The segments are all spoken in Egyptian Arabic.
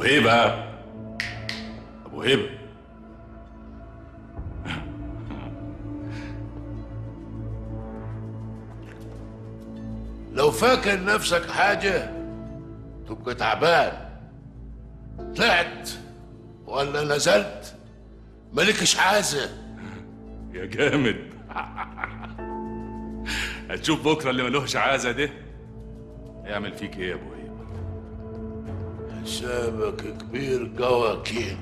ابو هيبه ابو هيبه لو فاكر نفسك حاجة تبقى تعبان طلعت ولا نزلت مالكش عازة يا جامد هتشوف بكره اللي ملوش عازه ده يعمل فيك ايه يا ابو هيبه حسابك كبير قواكين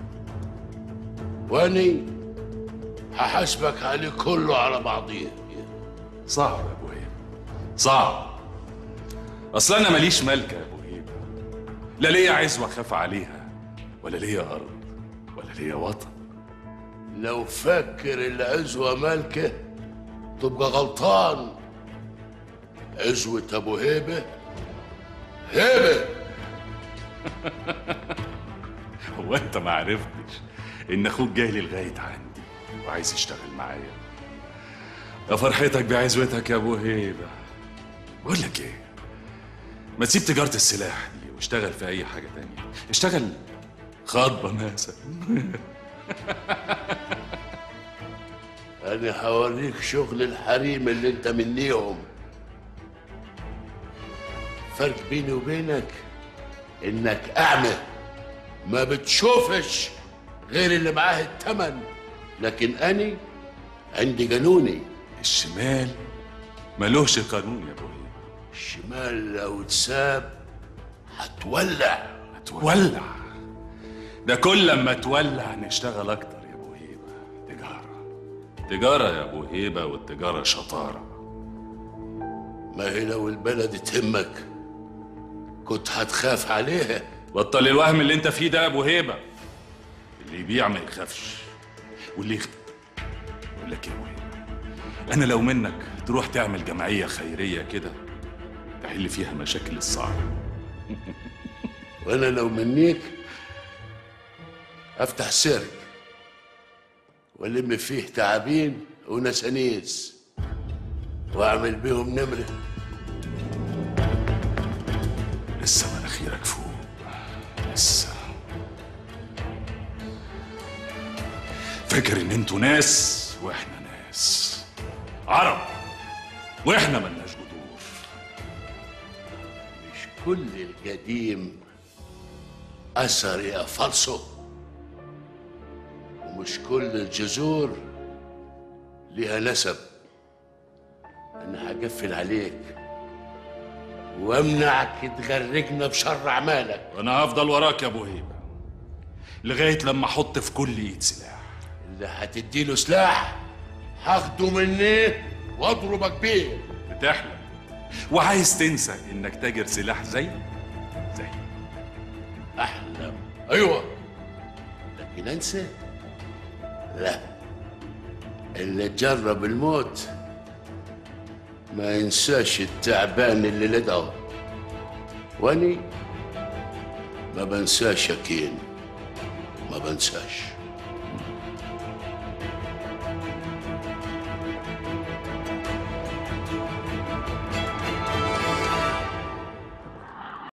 واني هحاسبك عليه كله على بعضيه صعب يا ابو هيبه صعب اصل انا ماليش ملكه يا ابو هيبه لا ليا عزوه اخاف عليها ولا ليا ارض ولا ليا وطن لو فكر العزوة مالكة تبقى غلطان عزوة أبو هيبة هيبة هو انت ما عرفتش ان اخوك جاي لي لغايه عندي وعايز يشتغل معايا يا فرحتك بعزوتك يا ابو هيبه بقول لك ايه ما تسيب تجاره السلاح دي واشتغل في اي حاجه تانية اشتغل خاطبه مثلا أنا هوريك شغل الحريم اللي أنت منيهم فرق بيني وبينك إنك أعمى ما بتشوفش غير اللي معاه التمن لكن أنا عندي قانوني الشمال ملوش قانون يا ابو هيبه الشمال لو اتساب هتولع هتولع ده كل لما تولع نشتغل اكتر يا ابو هيبه تجاره تجاره يا ابو هيبه والتجاره شطاره ما هي لو البلد تهمك كنت هتخاف عليها بطل الوهم اللي انت فيه ده يا ابو هيبه اللي يبيع ما يخافش واللي يخ... بقول لك ايه يا ابو هيبه انا لو منك تروح تعمل جمعيه خيريه كده تحل فيها مشاكل الصعب وانا لو منيك افتح سيرك والم فيه تعابين ونسانيس واعمل بيهم نمره لسه مناخيرك فوق لسه فاكر ان انتوا ناس واحنا ناس عرب واحنا ملناش جذور مش كل القديم اثر يا فالصو ومش كل الجذور ليها نسب انا هقفل عليك وامنعك تغرقنا بشر اعمالك وانا هفضل وراك يا ابو هيبه لغايه لما احط في كل ايد سلاح اللي هتديله سلاح هاخده مني واضربك بيه بتحلم وعايز تنسى انك تاجر سلاح زي زي احلم ايوه لكن انسى لا اللي جرب الموت ما ينساش التعبان اللي لدغه واني ما بنساش يا كين ما بنساش